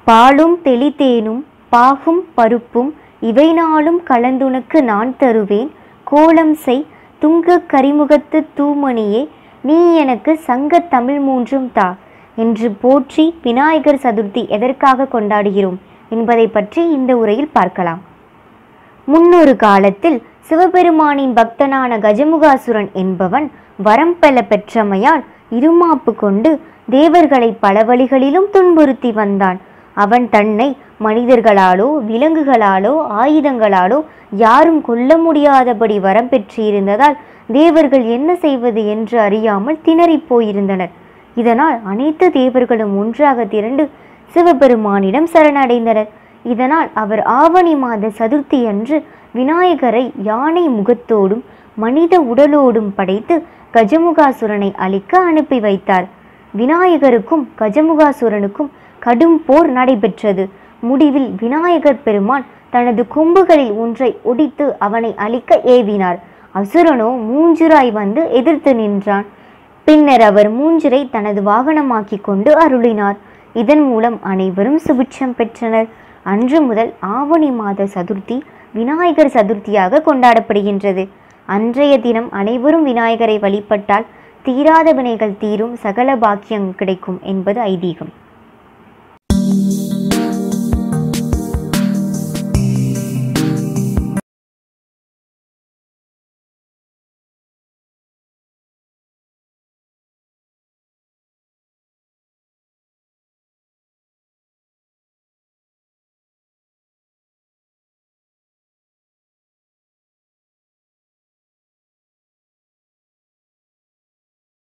பாலும் தெளித்தேனும் பாகும் பருப்பும் இவை நாளும் கலந்துனக்கு நான் தருவேன் கோலம் செய் துங்கக் கரிமுகத்து தூமணியே நீ எனக்கு சங்கத் தமிழ் மூன்றும் தா என்று போற்றி விநாயகர் சதுர்த்தி எதற்காக கொண்டாடுகிறோம் என்பதை பற்றி இந்த உரையில் பார்க்கலாம் முன்னொரு காலத்தில் சிவபெருமானின் பக்தனான கஜமுகாசுரன் என்பவன் வரம் பெல பெற்றமையால் இருமாப்பு கொண்டு தேவர்களை பல வழிகளிலும் துன்புறுத்தி வந்தான் அவன் தன்னை மனிதர்களாலோ விலங்குகளாலோ ஆயுதங்களாலோ யாரும் கொல்ல முடியாதபடி வரம் பெற்றிருந்ததால் தேவர்கள் என்ன செய்வது என்று அறியாமல் திணறிப் போயிருந்தனர் இதனால் அனைத்து தேவர்களும் ஒன்றாக திரண்டு சிவபெருமானிடம் சரணடைந்தனர் இதனால் அவர் ஆவணி மாத சதுர்த்தி அன்று விநாயகரை யானை முகத்தோடும் மனித உடலோடும் படைத்து கஜமுகாசுரனை அழிக்க அனுப்பி வைத்தார் விநாயகருக்கும் கஜமுகாசுரனுக்கும் கடும் போர் நடைபெற்றது முடிவில் விநாயகர் பெருமான் தனது கொம்புகளில் ஒன்றை ஒடித்து அவனை அழிக்க ஏவினார் அசுரனோ மூஞ்சுராய் வந்து எதிர்த்து நின்றான் பின்னர் அவர் மூஞ்சிரை தனது வாகனமாக்கி கொண்டு அருளினார் இதன் மூலம் அனைவரும் சுபிட்சம் பெற்றனர் அன்று முதல் ஆவணி மாத சதுர்த்தி விநாயகர் சதுர்த்தியாக கொண்டாடப்படுகின்றது அன்றைய தினம் அனைவரும் விநாயகரை வழிபட்டால் தீராத வினைகள் தீரும் சகல பாக்கியம் கிடைக்கும் என்பது ஐதீகம்